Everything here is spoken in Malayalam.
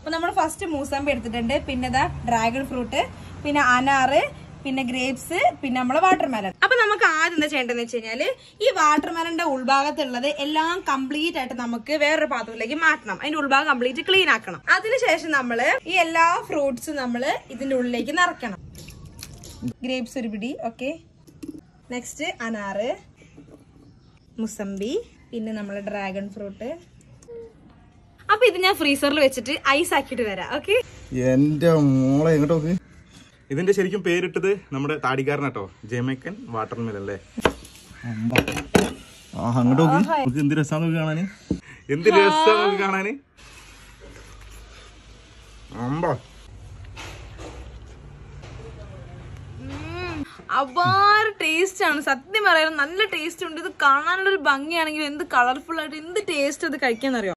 അപ്പൊ നമ്മൾ ഫസ്റ്റ് മൂസമ്പി എടുത്തിട്ടുണ്ട് പിന്നെ ഇതാ ഡ്രാഗൺ ഫ്രൂട്ട് പിന്നെ അനാറ് പിന്നെ ഗ്രേപ്സ് പിന്നെ നമ്മളെ വാട്ടർമെലൺ അപ്പൊ നമുക്ക് ആദ്യം എന്താ ചെയ്യേണ്ടതെന്ന് വെച്ച് കഴിഞ്ഞാല് ഈ വാട്ടർമെലന്റെ ഉൾഭാഗത്തുള്ളത് എല്ലാം കംപ്ലീറ്റ് ആയിട്ട് നമുക്ക് വേറൊരു പാത്രത്തിലേക്ക് മാറ്റണം അതിന്റെ ഉൾഭാഗം കംപ്ലീറ്റ് ക്ലീൻ ആക്കണം അതിനുശേഷം നമ്മള് ഈ എല്ലാ ഫ്രൂട്ട്സും നമ്മള് ഇതിന്റെ ഉള്ളിലേക്ക് നിറയ്ക്കണം ഗ്രേപ്സ് ഒരു പിടി ഓക്കെ നെക്സ്റ്റ് അനാറ് മുസമ്പി പിന്നെ നമ്മളെ ഡ്രാഗൺ ഫ്രൂട്ട് അപ്പൊ ഇത് ഞാൻ ഫ്രീസറിൽ വെച്ചിട്ട് ഐസ് ആക്കിയിട്ട് വരാം ഓക്കെ എന്റെ മോളെ എങ്ങോട്ട് നോക്ക് ഇതിന്റെ ശരിക്കും പേരിട്ടത് നമ്മുടെ താടിക്കാരൻ കേട്ടോ ജമൈക്കൻ വാട്ടർ മിൽ അല്ലേ ആ അങ്ങോട്ട് നോക്ക് നമുക്ക് എന്ത് രസാന്ന് നോക്ക് കാണാന് എന്ത് രസം നമുക്ക് കാണാന് അമ്പ അപാര ടേസ്റ്റ് ആണ് സത്യം പറയാൻ നല്ല ടേസ്റ്റ് ഉണ്ട് ഇത് കാണാനുള്ള ഒരു ഭംഗിയാണെങ്കിൽ എന്ത് കളർഫുൾ ആയിട്ട് എന്ത് ടേസ്റ്റ് അത് കഴിക്കാന്നറിയോ